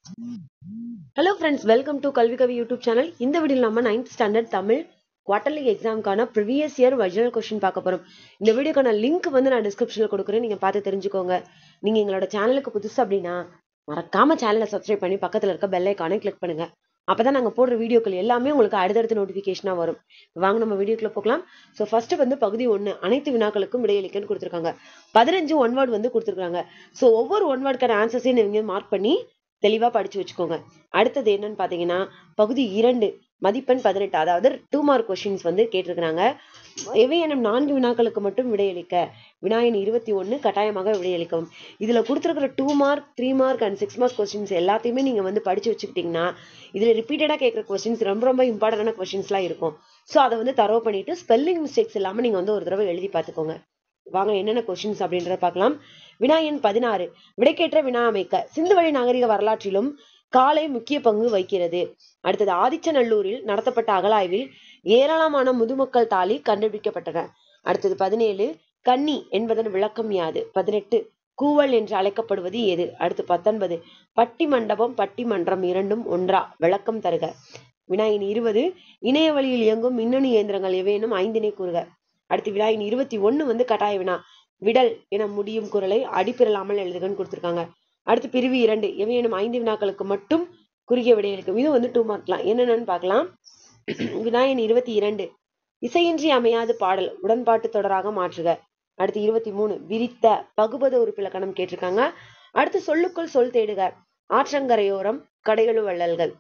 hello friends welcome to கல்வி கவி YouTube channel இந்த வீடியோவில் நம்ம நைன்த் ஸ்டாண்டர்ட் தமிழ் குவார்டர்லி எக்ஸாமுக்கான ப்ரிவியஸ் இயர் ஒரிஜினல் கொஸ்டின் பார்க்க போகிறோம் இந்த வீடியோக்கான லிங்க் வந்து நான் டிஸ்கிரிப்ஷனில் கொடுக்குறேன் நீங்கள் பார்த்து தெரிஞ்சுக்கோங்க நீங்கள் எங்களோட சேனலுக்கு புதுசு அப்படின்னா மறக்காம சேனலை சப்ஸ்கிரைப் பண்ணி பக்கத்தில் இருக்க பெல் ஐக்கானை கிளிக் பண்ணுங்க அப்பதான் நாங்கள் போடுற வீடியோக்கள் எல்லாமே உங்களுக்கு அடுத்தடுத்த நோட்டிஃபிகேஷனாக வரும் வாங்க நம்ம வீடியோக்குள்ள போகலாம் ஸோ ஃபர்ஸ்ட் வந்து பகுதி ஒன்று அனைத்து வினாக்களுக்கும் விடையளிக்கன்னு கொடுத்துருக்காங்க பதினஞ்சு ஒன் வேர்டு வந்து கொடுத்துருக்காங்க ஸோ ஒவ்வொரு ஒன் வேர்டுக்கான ஆன்சர்ஸையும் நீங்கள் மார்க் பண்ணி தெளிவா படிச்சு வச்சுக்கோங்க அடுத்தது என்னன்னு பாத்தீங்கன்னா பகுதி இரண்டு மதிப்பெண் பதினெட்டு அதாவது டூ மார்க் கொஸ்டின்ஸ் வந்து கேட்டிருக்கிறாங்க எவை எனும் நான்கு வினாக்களுக்கு மட்டும் விடையளிக்க வினாயின் இருபத்தி ஒண்ணு கட்டாயமாக விடையளிக்கவும் இதுல கொடுத்துருக்கிற two mark three mark and six mark questions எல்லாத்தையுமே நீங்க வந்து படிச்சு வச்சுக்கிட்டீங்கன்னா இதுல ரிப்பீட்டடா கேட்குற கொஸ்டின்ஸ் ரொம்ப ரொம்ப இம்பார்ட்டன்டான கொஸ்டின்ஸ்லாம் இருக்கும் ஸோ அதை வந்து தரவு பண்ணிட்டு ஸ்பெல்லிங் மிஸ்டேக்ஸ் இல்லாம நீங்க வந்து ஒரு தடவை எழுதி பார்த்துக்கோங்க வாங்க என்னென்ன கொஸ்டின்ஸ் அப்படின்றத பார்க்கலாம் வினா எண் பதினாறு விடைக்கேற்ற வினா அமைக்க சிந்துவெளி நாகரிக வரலாற்றிலும் காலை முக்கிய பங்கு வகிக்கிறது அடுத்தது ஆதிச்சநல்லூரில் நடத்தப்பட்ட அகழாய்வில் ஏராளமான முதுமக்கள் தாலி கண்டுபிடிக்கப்பட்டன அடுத்தது பதினேழு கன்னி என்பதன் விளக்கம் யாது பதினெட்டு கூவல் என்று அழைக்கப்படுவது எது அடுத்து பத்தொன்பது பட்டி மண்டபம் பட்டி மன்றம் இரண்டும் ஒன்றா விளக்கம் தருக வினாயின் இருபது இணைய வழியில் இயங்கும் மின்னணு இயந்திரங்கள் எவையேனும் ஐந்தினை கூறுக அடுத்து வினாயின் இருபத்தி ஒண்ணு வந்து கட்டாய வினா விடல் என முடியும் குரலை அடிப்பிரலாமல் எழுதுகன்னு கொடுத்துருக்காங்க அடுத்து பிரிவு இரண்டு எவையேனும் ஐந்து வினாக்களுக்கு மட்டும் குறுகிய விடையளிக்கும் இது வந்து டூ மார்க்லாம் என்னென்னு பார்க்கலாம் வினாயின் இருபத்தி இரண்டு இசையின்றி அமையாது பாடல் உடன்பாட்டு தொடராக மாற்றுக அடுத்து இருபத்தி மூணு விரித்த பகுபத உறுப்பிலக்கணம் கேட்டிருக்காங்க அடுத்து சொல்லுக்குள் சொல் தேடுக ஆற்றங்கரையோரம் கடைகளு வள்ளல்கள்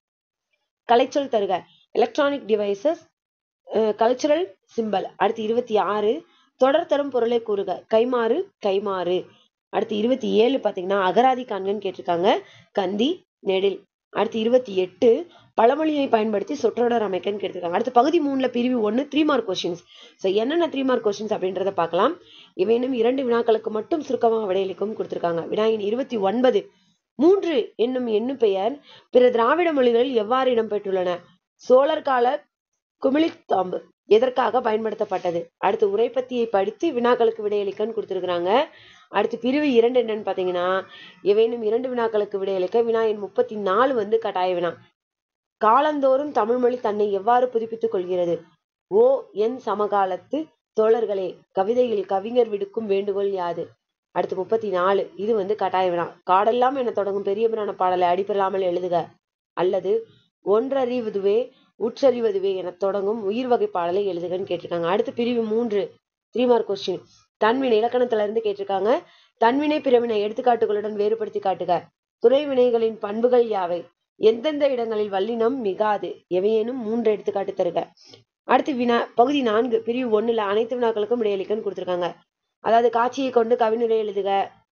கலைச்சொல் தருக எலக்ட்ரானிக் டிவைசஸ் கல்ச்சுரல் சிம்பல் அடுத்து இருபத்தி ஆறு தொடர் தரும் பொருளை கூறுக கைமாறு கைமாறு அடுத்து இருபத்தி ஏழு பாத்தீங்கன்னா அகராதி காண்கன்னு கேட்டிருக்காங்க கந்தி நெடில் அடுத்து இருபத்தி எட்டு பழமொழியை பயன்படுத்தி சொற்றொடர் அமைக்கன்னு கேட்டிருக்காங்க அடுத்து பகுதி மூணுல பிரிவு ஒன்னு த்ரீ மார்க் கொஸ்டின்ஸ் ஸோ என்னென்ன த்ரீ மார்க் கொஸ்டின்ஸ் அப்படின்றத பார்க்கலாம் இவையினும் இரண்டு வினாக்களுக்கு மட்டும் சுருக்கமாக விடையளிக்கும் கொடுத்திருக்காங்க வினாயின் இருபத்தி ஒன்பது மூன்று என்னும் எண்ணு பெயர் பிற திராவிட மொழிகளில் எவ்வாறு இடம்பெற்றுள்ளன சோழர் கால குமிழித்தாம்பு எதற்காக பயன்படுத்தப்பட்டது அடுத்து உரைப்பத்தியை படித்து வினாக்களுக்கு விடையளிக்கன்னு கொடுத்துருக்குறாங்க அடுத்து பிரிவு இரண்டு என்னன்னு பாத்தீங்கன்னா எவைனும் இரண்டு வினாக்களுக்கு விடையளிக்க வினா எண் முப்பத்தி நாலு வந்து கட்டாய வினா காலந்தோறும் தமிழ்மொழி தன்னை எவ்வாறு புதுப்பித்துக் கொள்கிறது ஓ என் சமகாலத்து தோழர்களே கவிதையில் கவிஞர் விடுக்கும் வேண்டுகோள் யாது அடுத்து முப்பத்தி நாலு இது வந்து கட்டாய வினா காடெல்லாம் என தொடங்கும் பெரிய பிரான பாடலை அடிப்பெறாமல் எழுதுக அல்லது ஒன்றறிவதுவே உற்றறிவதுவே என தொடங்கும் உயிர் வகை பாடலை எழுதுகன்னு கேட்டிருக்காங்க அடுத்து பிரிவு மூன்று த்ரீ மார்க் கொஸ்டின் தன்வினை இலக்கணத்துல இருந்து கேட்டிருக்காங்க தன்வினை பிறவினை எடுத்துக்காட்டுகளுடன் வேறுபடுத்தி காட்டுக துணை வினைகளின் பண்புகள் யாவை எந்தெந்த இடங்களில் வல்லினம் மிகாது எவையேனும் மூன்று எடுத்துக்காட்டு தருக அடுத்து வினா பகுதி நான்கு பிரிவு ஒண்ணுல அனைத்து வினாக்களுக்கும் விடையளிக்கன்னு கொடுத்துருக்காங்க அதாவது காட்சியை கொண்டு கவினுரை எழுதுக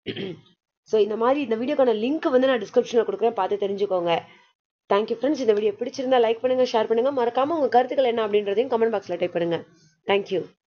ஸோ இந்த மாதிரி இந்த வீடியோக்கான லிங்க் வந்து நான் டிஸ்கிரிப்ஷனில் கொடுக்குறேன் பார்த்து தெரிஞ்சுக்கோங்க தேங்க்யூ ஃப்ரெண்ட்ஸ் இந்த வீடியோ பிடிச்சிருந்தா லைக் பண்ணுங்க ஷேர் பண்ணுங்க மறக்காம உங்க கருத்துக்கள் என்ன அப்படின்றதையும் கமெண்ட் பாக்ஸ்ல டைப் பண்ணுங்க தேங்க்யூ